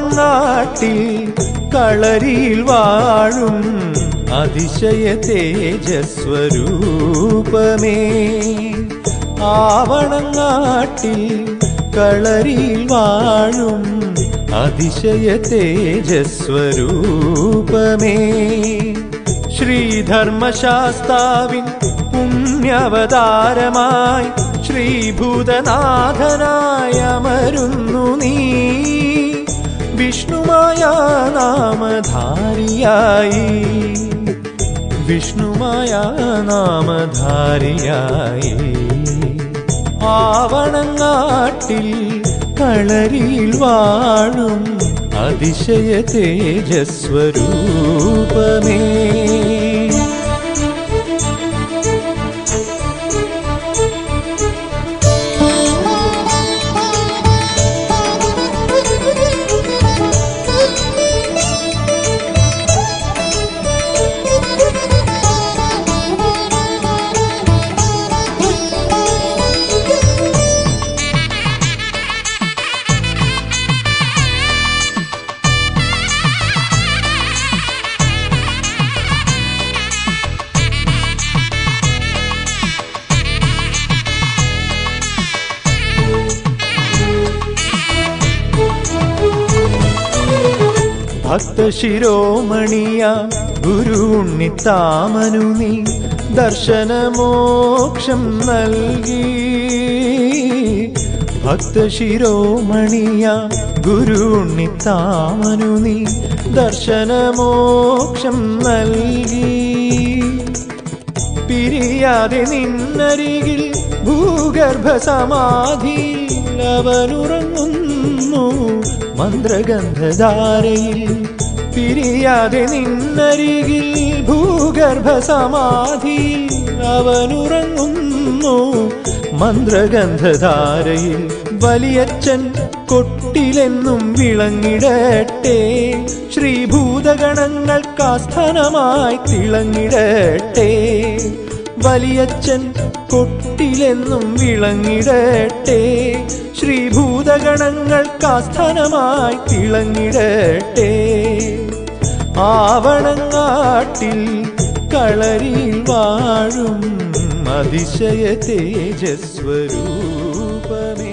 ആവണങ്ങാട്ടിൽ കളരിയിൽ വാഴും അതിശയ തേജസ്വരൂപമേ ആവണങ്ങാട്ടിൽ കളരിയിൽ വാഴും അതിശയ തേജസ്വരൂപമേ ശ്രീധർമ്മശാസ്താവിൻ പുണ്യവതാരമായി ശ്രീഭൂതനാഥനായ അമരുന്നു നീ വിഷ്ണുമായ നാമധാരിയായി വിഷ്ണുമായ നാമധാരിയായി ആവണങ്ങാട്ടിൽ കളരിയിൽ വാഴും അതിശയ തേജസ്വരൂപമേ ഭക്തശിരോമണിയ ഗുരു ഉണ്ണിത്താമനു നീ ദർശനമോക്ഷം നൽകി ഭക്തശിരോമണിയ ഗുരു ഉണ്ണിത്താമനു നീ ദർശനമോക്ഷം നൽകി പിരിയാതെ നിന്നരികിൽ ഭൂഗർഭ സമാധിയിൽ അവനുറങ്ങുന്നു മന്ത്രഗന്ധധാരയിൽ പിരിയാതെ നിന്നരികിൽ ഭൂഗർഭ സമാധിയിൽ അവനുറങ്ങുന്നു മന്ത്രഗന്ധധാരയിൽ വലിയച്ഛൻ കൊട്ടിലെന്നും വിളങ്ങിടട്ടെ ശ്രീഭൂതഗണങ്ങൾക്കാസ്ഥാനമായി തിളങ്ങിടട്ടെ വലിയച്ഛൻ കൊട്ടിലെന്നും വിളങ്ങിടട്ടെ ശ്രീഭൂതഗണങ്ങൾക്കാസ്ഥാനമായി തിളങ്ങിടട്ടെ ആവണങ്ങാട്ടിൽ കളരിയിൽ വാഴും അതിശയ തേജസ്വരൂപമേ